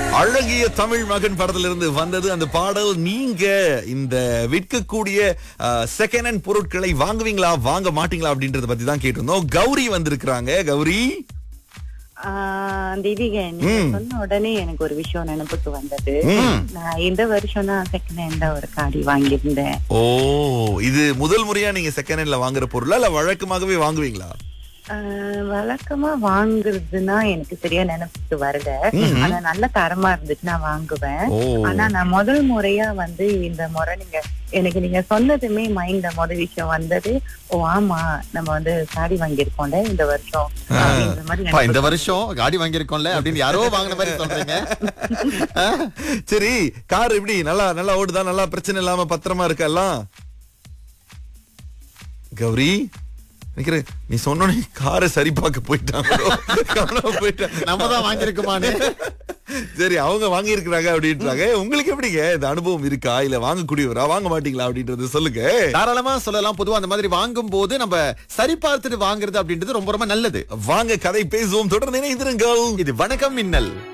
அழகிய தமிழ் மகன் படத்திலிருந்து வந்தது அந்த பாடல் நீங்க இந்த விற்கக்கூடிய செகண்ட் ஹேண்ட் பொருட்களை வாங்குவீங்களா வாங்க மாட்டீங்களா அப்படின்றத பத்தி தான் கேட்டிருந்தோம் கௌரி வந்திருக்கிறாங்க கௌரி ஆஹ் தேவிகா நீங்க சொன்ன உடனே எனக்கு ஒரு விஷயம் நினைப்புக்கு வந்தது ம். நான் இந்த வருஷம் தான் செகண்ட் ஹேண்டா ஒரு காடி வாங்கியிருந்தேன் ஓ இது முதல் முறையா நீங்க செகண்ட் ஹேண்ட்ல வாங்குற பொருளா இல்ல வழக்கமாகவே வாங்குவீங்களா ஆஹ் வழக்கமா வாங்குறதுன்னா எனக்கு சரியா நினைப்புக்கு வரல ஆனா நல்ல தரமா இருந்துச்சுன்னா வாங்குவேன் ஓ ஆனா நான் முதல் முறையா வந்து இந்த முறை நீங்க எனக்கு நீங்க சொன்னதுமே மைண்ட்ல முதல் விஷயம் வந்தது ஓ ஆமா நம்ம வந்து சாடி வாங்கியிருக்கோம்ல இந்த வருஷம் அப்படின்ற மாதிரி அப்பா, இந்த நினைப்பு. வருஷம் காடி வாங்கியிருக்கோம்ல அப்படின்னு யாரோ வாங்கின மாதிரி சொல்றீங்க சரி கார் எப்படி நல்லா நல்லா ஓடுதா நல்லா பிரச்சனை இல்லாம பத்திரமா இருக்கா எல்லாம் கௌரி நினைக்கிறேன் நீ சொன்னோனே காரை சரி பார்க்க போயிட்டாங்களோ காணாம போயிட்டாங்க நம்ம தான் வாங்கியிருக்குமான்னு சரி அவங்க வாங்கி இருக்கிறாங்க அப்படின்றாங்க உங்களுக்கு எப்படிங்க இந்த அனுபவம் இருக்கா இல்ல வாங்கக்கூடியவரா வாங்க மாட்டீங்களா அப்படின்றது சொல்லுங்க தாராளமா சொல்லலாம் பொதுவா அந்த மாதிரி வாங்கும் போது நம்ம சரி பார்த்துட்டு வாங்குறது அப்படின்றது ரொம்ப ரொம்ப நல்லது வாங்க கதை பேசுவோம் தொடர்ந்து இணைந்திருங்கள் இது வணக்கம் மின்னல்